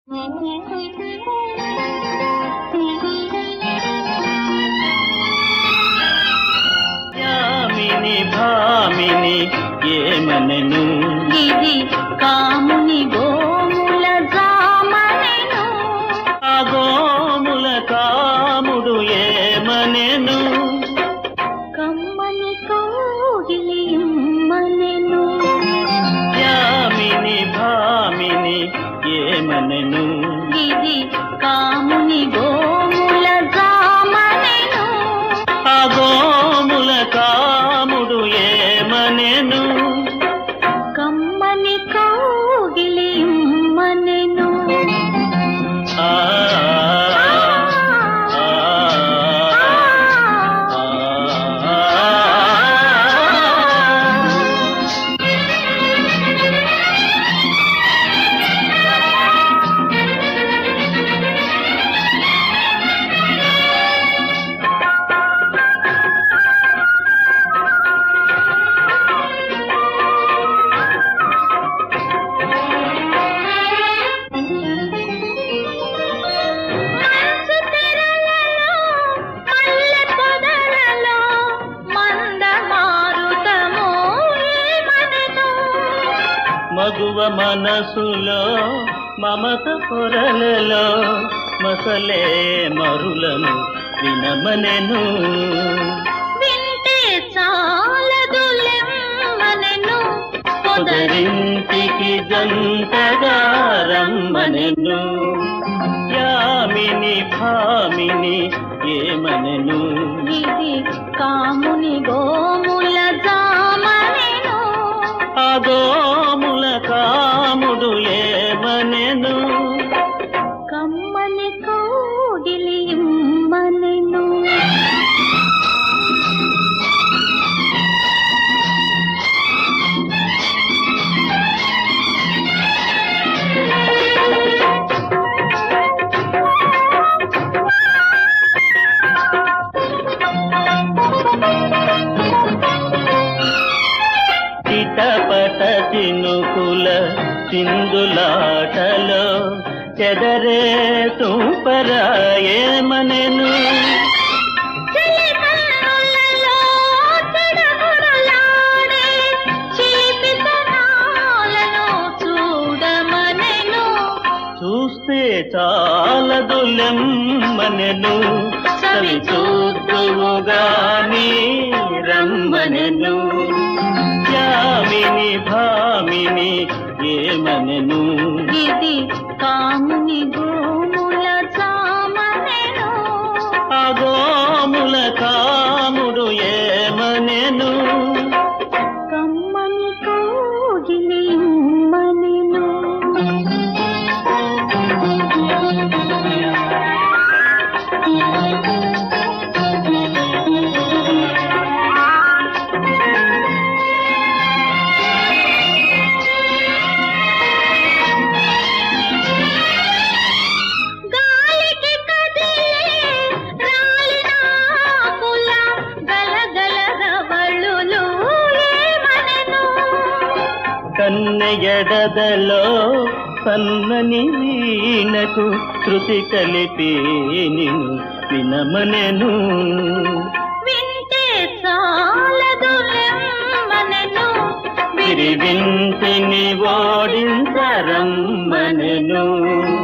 యామిని భామిని ఏమనెను ఇది కాముని గోముల జామనెను ఆ గోముల కాముడు ఏమనెను కమ్మని కోగిలి ఇమ్మనెను యామిని భామిని ఏమనెను ఇది కాముని గోముల జామనెను ఆ గోముల కాముడు ఏమనెను కమ్మని కోగిలి ఇమ్మనెను ఆ ఆ, ఆ, ఆ. మంచు తెరలలో, మల్లె పొదలలో, మంద మారుతము ఏమనెను? మగువ మనసులో మమత పొరలలో మసలే మరులను వినమనెను వింటే చాలదు లెమ్మనెను. పొదరింటికి జంటగా రమ్మనెను యామిని భామిని ఏమనెను ఇది కాముని గోముల జామనెను ఆ గోముల కాముడు ఏమనెను కమ్మని కోగిలి ఇమ్మనెను చిటపట చినుకుల చిందులాటలో చెదరే సూపరా ఏమనెను చెలి కన్నులలో చెడగొడలాడే చిలిపితనాలను చూడమనెను చూస్తే చాలదు లెమ్మనెను సవి చూద్దువుగాని రమ్మనెను యామిని భామిని ఏమనెను ఇది కాముని గోముల జామనెను ఆ గోముల కాముడు ఏమనెను కమ్మని కోగిలి ఇమ్మనెను గాలికి కదిలే రాలినాకుల గలగల రవళులు ఏమనెను కన్నెయడదలో సన్నని వీణకు శృతి కలిపి నిన్ను వినమనెను వింటే చాలదు లెమ్మనెను విరివింటిని ఓడించరమ్మనెను